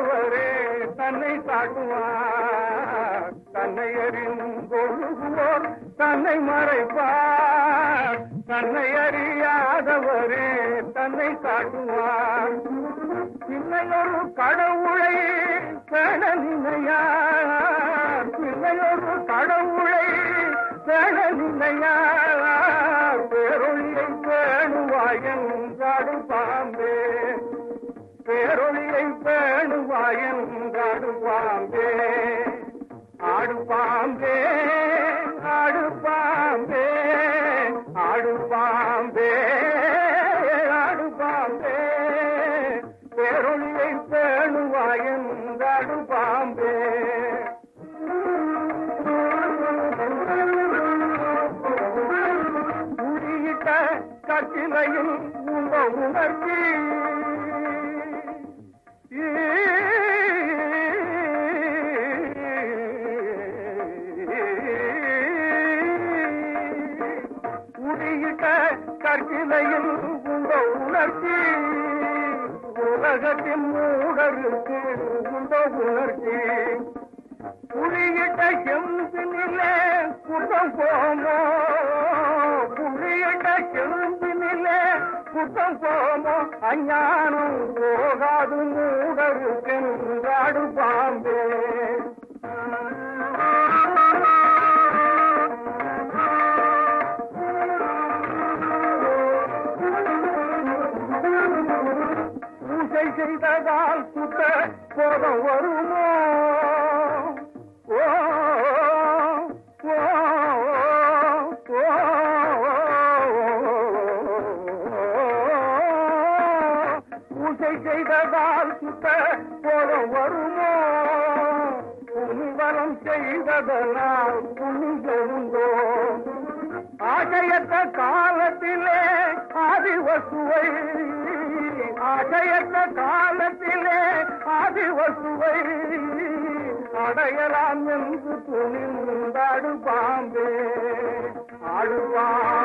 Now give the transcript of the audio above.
அறியாதவரே தன்னை காட்டுவார் தன்னை அறிந்தொழுகுவோர் தன்னை மறைப்பார் தன்னை அறியாதவரே தன்னை காட்டுவார் பிள்ளையொரு கடவுளை பேண நினையார் பிள்ளையொரு கடவுளை பேண நினையார் பேரொழியை பேணுவாயன் காடு பாம்பே பேரொழியை பேணுவாயன் காடு பாம்பே ஆடு பாம்பே ஆடு பாம்பே ஆடு பாம்பே ஆடு பாம்பே பேரொழியை பேணுவாயன் காடு பாம்பே உரியிட்ட கட்டிலையில் உண்ட உணர்ச்சி உரியிட்ட கற்கிலையில் உண்ட உணர்ச்சி உலகத்தின் மூடருக்கு உண்ட உணர்ச்சி புரியிட்ட செம்பினிலே குற்றம் போமோ புரியிட்ட செம்பினிலே குற்றம் போமோ அஞ்ஞானம் போகாது மூடருக்கென்றாடு பாம்பே பூஜை செய்ததால் சுத்த போதம் வருமோ ஓ, ஓ, ஓ, பூஜை செய்ததால் சுத்த போதம் வருமோ புனிவரம் செய்ததனால் புனிதருந்தோ ஆசையற்ற காலத்திலே ஆதிவசுவை ஆசையற்ற காலத்திலே ஆதிவசுவை அடையலாம் என்று துணிந்தாடு பாம்பே ஆடுவான்